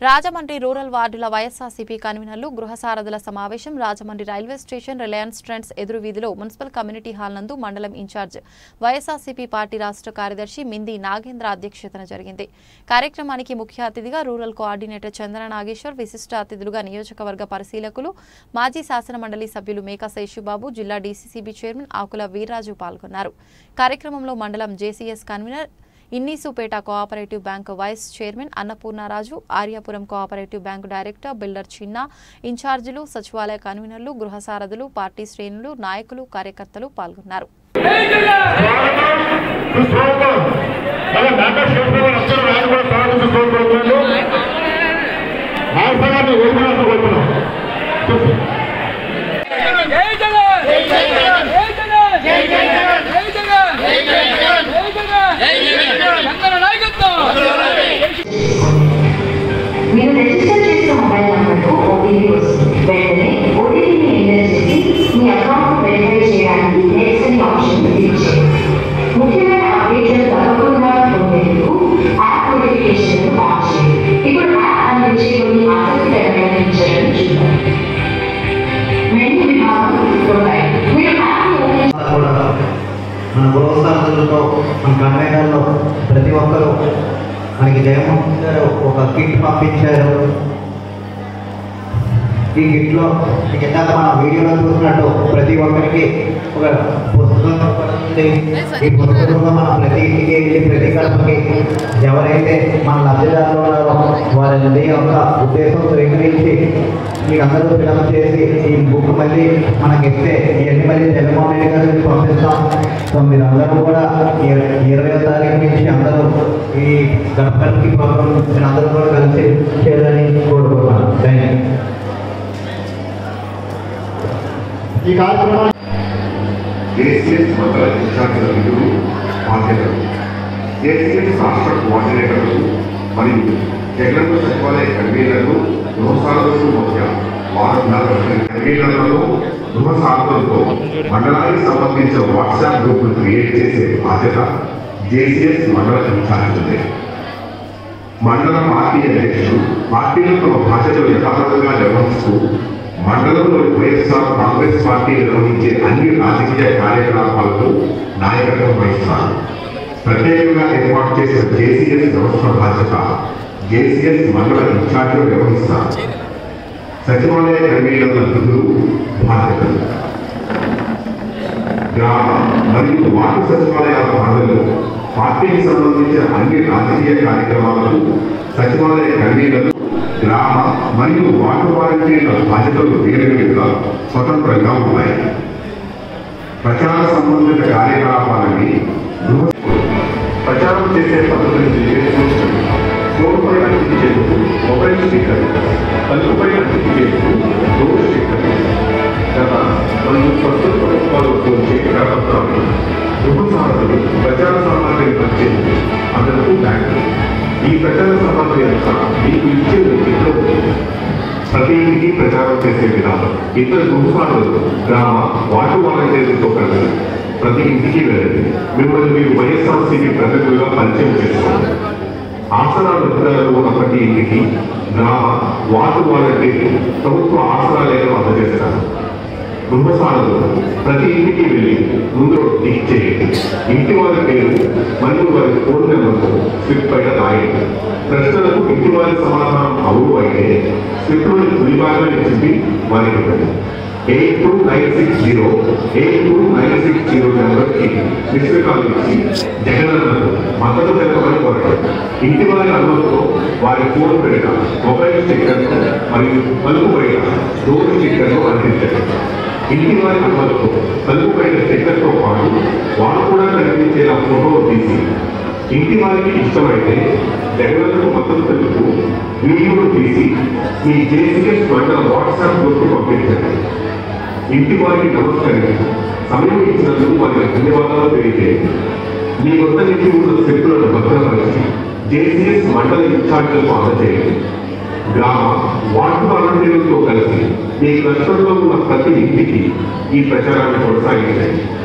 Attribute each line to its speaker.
Speaker 1: Rajahmundry rural వార్డుల వైఎస్ఆర్సీపీ కన్వీనర్లు గృహ సారథుల సమావేశం Rajahmundry railway station Reliance Trends ఎదురు వీధిలో మున్సిపల్ కమ్యూనిటీ హాల్ నందు మండలం ఇన్ఛార్జ్ వైఎస్ఆర్సీపీ పార్టీ రాష్ట్ర కార్యదర్శి మింది నాగేంద్ర అధ్యక్షతన జరిగింది కార్యక్రమానికి ముఖ్య అతిథిగా రూరల్ కోఆర్డినేటర్ చంద్ర నాగేశ్వర్ విశిష్ట అతిథులుగా నియోజకవర్గ పరిశీలకులు మాజీ శాసన మండలి సభ్యులు మేకా శేషుబాబు జిల్లా డీసీసీబీ చైర్మన్ ఆకుల వీర్రాజు పాల్గొన్నారు కార్యక్రమంలో మండలం JCS convener Innisupeta cooperative bank vice chairman Annapurnaraju Aryapuram cooperative bank director builder చిన్న ఇన్ఛార్జీలు సచివాలయ కన్వీనర్లు గృహ సారథులు పార్టీ శ్రేణులు నాయకులు కార్యకర్తలు పాల్గొన్నారు
Speaker 2: సుస్వాగతం అలా డాక్టర్ శివకుమార్ అందరూ రాజు కూడా స్వాగతం చేసుకోబోతున్నాడు వాస్తవాన్ని ఓడిపోయినట్టు కోరుతున్నాం
Speaker 3: జై జగన్ జై జగన్ జై జగన్ జై జగన్ జై జగన్ జై జగన్ జై జగన్ జై జగన్ చంద్ర నాయకత్వం
Speaker 4: మీరు రిజిస్టర్ చేసిన మొబైల్ నంబర్కు ఓటీపీ వస్తుంది వెంటనే ఓటీపీని ఎంటర్ చేసి మీ అకౌంట్ వెరిఫై చేయడానికి నెక్స్ట్ అని ఆప్షన్ క్లిక్ చేయండి ముఖ్యమైన అప్డేట్లను తప్పకుండా పొందేందుకు యాప్ నోటిఫికేషన్ ఆన్ చేయండి ఇప్పుడు యాప్ అందించే కొన్ని ఆసక్తికరమైన ఫీచర్లను చూద్దాం మెనూ విభాగం ఉంటాయి మీరు యాప్ని ఓపెన్
Speaker 5: కూడా మన గృహస్థానంలో మన కన్వీనర్లో ప్రతి ఒక్కరూ మనకి జగన్మోహన్ గారు ఒక కిట్ పంపించారు ఈ కిట్లో మీకు ఇందాక మన వీడియోలో చూసినట్టు ప్రతి ఒక్కరికి ఒక పుస్తకం కూడా ఉంది. ఈ పుస్తకంలో మనం ప్రతి ఇంటికి వెళ్ళి ప్రతి గడపకి ఎవరైతే మన లబ్ధిదారులు ఉన్నారో వారి యొక్క ఉద్దేశం స్వీకరించి మీరందరూ ఫిలప్ చేసి ఈ బుక్ మళ్ళీ మనకి ఇస్తే ఇవన్నీ మళ్ళీ జగన్మోహన్ రెడ్డి గారికి పంపిస్తాం సో మీరందరూ కూడా ఇర- ఇరవై తారీఖు నుంచి అందరూ ఈ గడపకి ప్రోగ్రామ్ మీరందరూ కూడా కలిసి చేయాలని కోరుకుంటున్నాను థ్యాంక్ యూ
Speaker 2: ఈ కార్యక్రమాన్ని
Speaker 6: జేసీఎస్ మండల ఇన్ఛార్జీల విధులు బాధ్యతలు జేసీఎస్ రాష్ట్ర కోఆర్డినేటర్లు మరియు జగనన్న సచివాలయ కన్వీనర్లు గృహసారథులు మధ్య వారంన్నర కన్వీనర్లలో గృహసారథులతో మండలానికి సంబంధించిన వాట్సాప్ గ్రూపులు క్రియేట్ చేసే బాధ్యత జేసీఎస్ మండల ఇన్ఛార్జీలదే మండల పార్టీ అధ్యక్షులు పార్టీలు తమ బాధ్యతలు యథాతథంగా నిర్వహిస్తూ మండలంలోని వైఎస్ఆర్ కాంగ్రెస్ పార్టీ నిర్వహించే అన్ని రాజకీయ కార్యకలాపాలకు నాయకత్వం వహిస్తారు ప్రత్యేకంగా ఏర్పాటు చేసిన జేసీఎస్ వ్యవస్థ బాధ్యత జేసీఎస్ మండల ఇన్ఛార్జీలు నిర్వహిస్తారు సచివాలయ కన్వీనర్ల విధులు బాధ్యతలు గ్రామ మరియు వార్డు సచివాలయాల పరిధిలో పార్టీకి సంబంధించిన అన్ని రాజకీయ కార్యక్రమాలకు సచివాలయ కన్వీనర్లు గ్రామ మరియు వార్డు వాలంటీర్ల బాధ్యతలు వేరువేరుగా స్వతంత్రంగా ఉన్నాయి ప్రచార సంబంధిత కార్యకలాపాలని గృహ ప్రచారం చేసే పద్ధతిని తెలియజేస్తుంది ఫోన్పై అంటించేందుకు మొబైల్ స్పీకర్ తలుపుపై అంటించేందుకు డోర్ స్పీకర్ గత రెండు ప్రస్తుత ప్రభుత్వాలు వచ్చే కరపత్రాలు గృహసారథులు ప్రచార సామాగ్రిని పంచేందుకు అదనపు బ్యాంకు ఈ ప్రచార సామాగ్రి అంతా మీకు ఇచ్చే ఇంట్లో ఉంటుంది ప్రతి ఇంటికి ప్రచారం చేసే విధానం ఇద్దరు గృహసారులు గ్రామ వార్డు వాలంటీర్లతో కలిసి ప్రతి ఇంటికి వెళ్ళండి మిమ్మల్ని మీరు వైఎస్ఆర్సీపీ ప్రతినిధులుగా పరిచయం చేసుకోండి ఆసరా మిత్రాలు ఉన్న ప్రతి ఇంటికి గ్రామ వార్డు వాలంటీర్లు ప్రభుత్వ ఆసరాలను అందజేస్తారు గృహసారులు ప్రతి ఇంటికి వెళ్ళి ముందు టిక్ చేయండి ఇంటి వారి పేరు మరియు వారి ఫోన్ నెంబర్తో స్లిప్ పైన రాయండి ప్రశ్నలకు ఇంటి వారి సమాధానం అవును అయితే స్లిప్లోని కుడి భాగాన్ని చెప్పి వారికి ఇవ్వండి eight two nine six zero eight two nine six zero నెంబర్కి మిస్డ్ కాల్ ఇచ్చి జగనన్నకు మద్దతు తెలపమని కోరండి ఇంటి వారి అనుమతితో వారి ఫోన్ పెరిట మొబైల్ స్టిక్కర్ మరియు పలుకు బయట డోర్ స్టిక్కర్ను అందించండి ఇంటి వారి అనుమతితో తలుపు బయట స్టిక్కర్తో పాటు వారు కూడా కనిపించేలా ఫోటో తీసి ఇంటి వారికి ఇష్టమైతే జగనన్నకు మద్దతు తెలుపుతూ వీడియోలు తీసి మీ జేసీఎస్ మండల వాట్సాప్ గ్రూప్ పంపించండి ఇంటి వారికి నమస్కరించి సమయం ఇచ్చినందుకు వారికి ధన్యవాదాలు తెలియజేయండి మీ వద్ద నుంచి ఉన్న శక్తులను భద్రపరిచి జేసీఎస్ మండల ఇన్ఛార్జీలకు అందజేయండి గ్రామ వార్డు వాలంటీర్లతో కలిసి మీ క్లస్టర్లో ఉన్న ప్రతి ఇంటికి ఈ ప్రచారాన్ని కొనసాగించండి